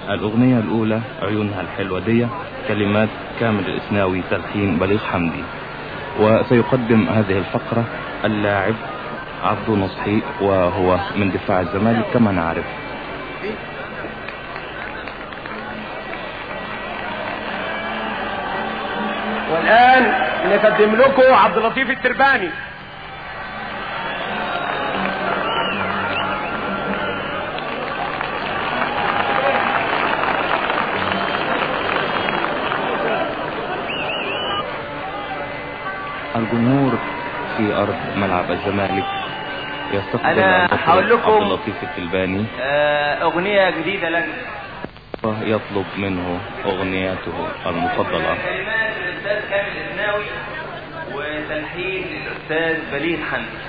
الأغنية الأولى عيونها الحلوة دي كلمات كامل الإسناوي تلحين بليغ حمدي وسيقدم هذه الفقرة اللاعب عبد نصحي وهو من دفاع الزمالك كما نعرف والآن نقدم لكم عبد اللطيف الترباني الجمهور في أرض ملعب الزمالك يستقبل أنا المطرب هقول لكم- عبد اللطيف التلباني آه، أغنية جديدة لنا يطلب منه أغنيته المفضلة كلمات الأستاذ كامل الإسناوي وتلحين الأستاذ بليغ حمدي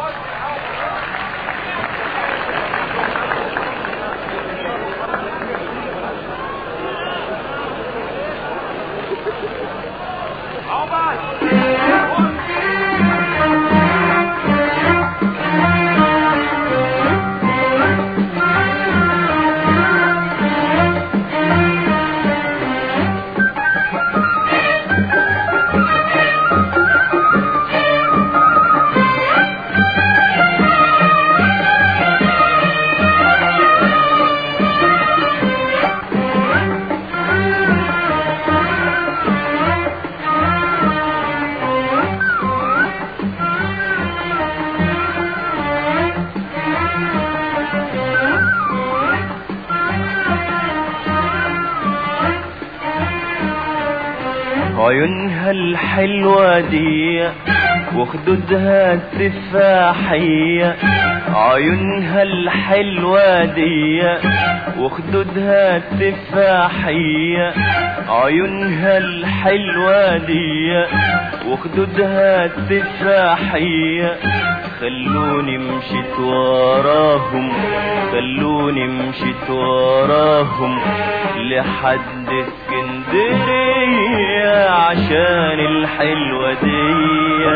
عيونها الحلوة دي وخدودها التفاحية عيونها الحلوة دي وخدودها التفاحية عيونها الحلوة دي وخدودها التفاحية خلوني مشيت وراهم خلوني مشيت وراهم لحد اسكندرية عشان الحلوة دي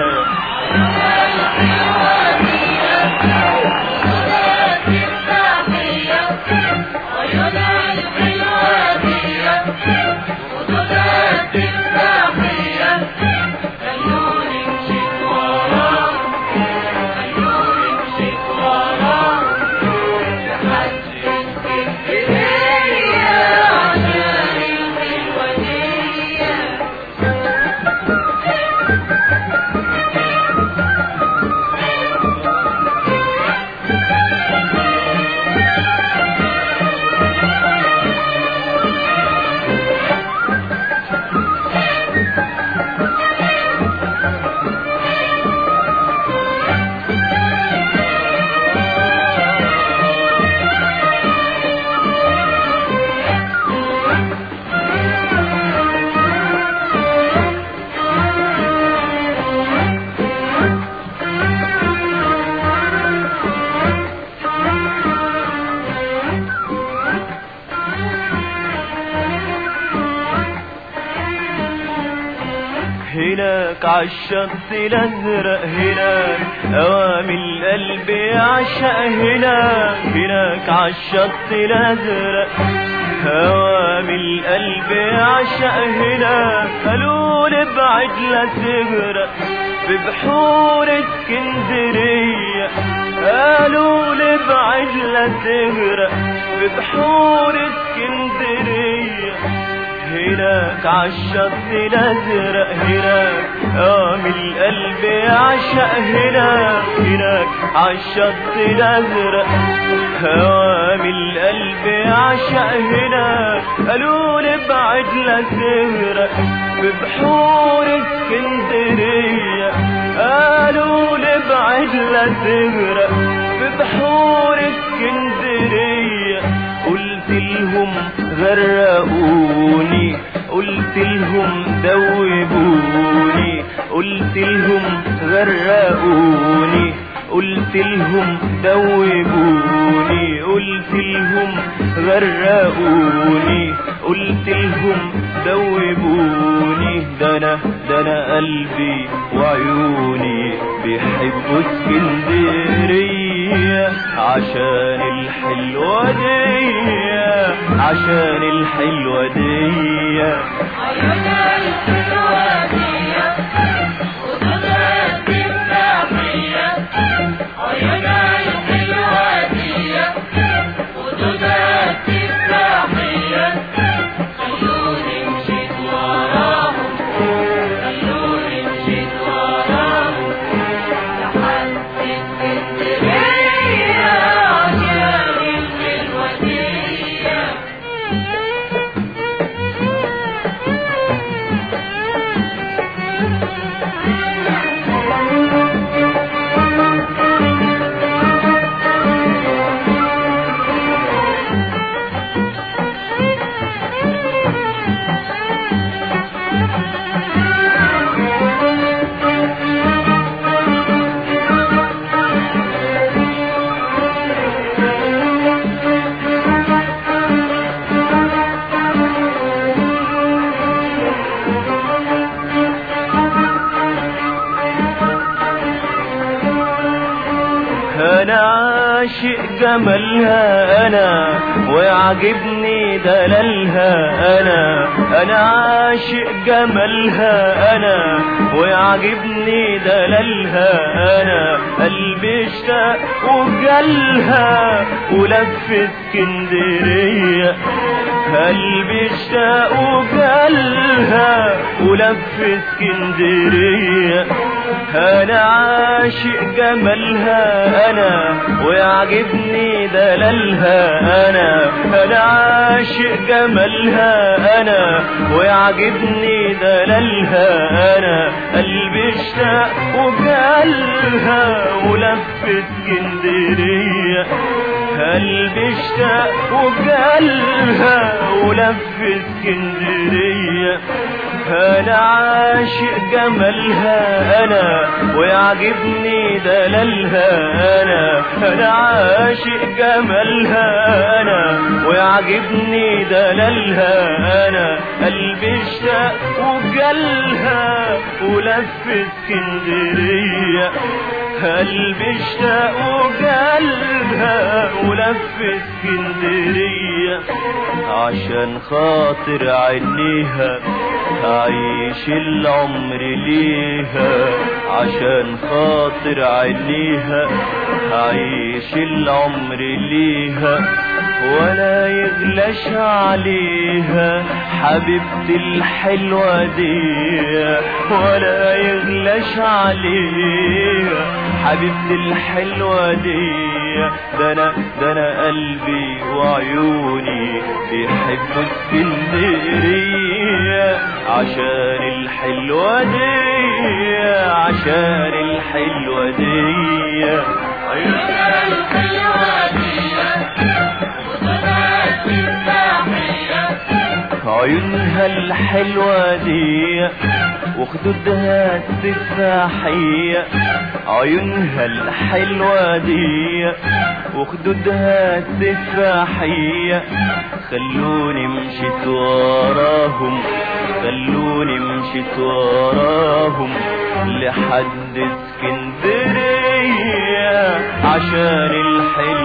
هناك عالشط الازرق هناك اوامي القلب يعشق هناك هناك عالشط الازرق اوامي القلب يعشق هناك قالوا لي ابعد لا تغرق في بحور اسكندريه قالوا لي ابعد لا تغرق في بحور اسكندريه هناك عالشط الازرق هناك قام القلب يعشق هناك هناك عالشط الازرق قام القلب يعشق هناك قالوا لي ابعد لا تغرق ببحور اسكندريه قالوا لي ابعد لا تغرق ببحور اسكندريه قلت لهم غرقوني قلت لهم دوبوني قلت لهم غرقوني قلت لهم دوبوني قلت لهم غرقوني قلت لهم دوبوني ده انا ده انا قلبي وعيوني بيحبوا اسكندريه عشان الحلوه دي عشان الحلوة دي عيونها الحلوة دي وصوتها التفاحية عيونها الحلوة دي وصوتها التفاحية خلوني مشيت وراهم خلوني مشيت وراهم لحد اسكندرية عشان الحلوة دي انا عاشق جمالها انا ويعجبني دلالها انا انا عاشق جمالها انا ويعجبني دلالها انا قلبي اشتاق وجالها ولف اسكندريه قلبي اشتاق وجالها ولف اسكندريه انا عاشق جمالها انا ويعجبني دلالها انا انا عاشق جمالها انا ويعجبني دلالها انا قلبي اشتاق وجالها ولف اسكندريه قلبي اشتاق وجالها ولف اسكندريه انا عاشق جمالها انا ويعجبني دلالها انا انا عاشق جمالها انا ويعجبني دلالها انا قلبي اشتاق وجالها ولف اسكندريه قلبي اشتاق وجالها ولف اسكندريه عشان خاطر عينيها أعيش العمر ليها عشان خاطر عينيها أعيش العمر ليها ولا يغلاش عليها حبيبتي الحلوة دي ولا يغلاش عليها حبيبتي الحلوة دي ده انا ده انا قلبي وعيوني بيحبوا اسكندرية عشان الحلوة دي عشان الحلوة دي عيونها الحلوة دي وصوتها التفاحية عيونها الحلوة دي وخدودها التفاحية عيونها الحلوة دي وخدودها التفاحية خلوني مشيت وراهم خلوني مشيت وراهم لحد اسكندرية عشان الحلوة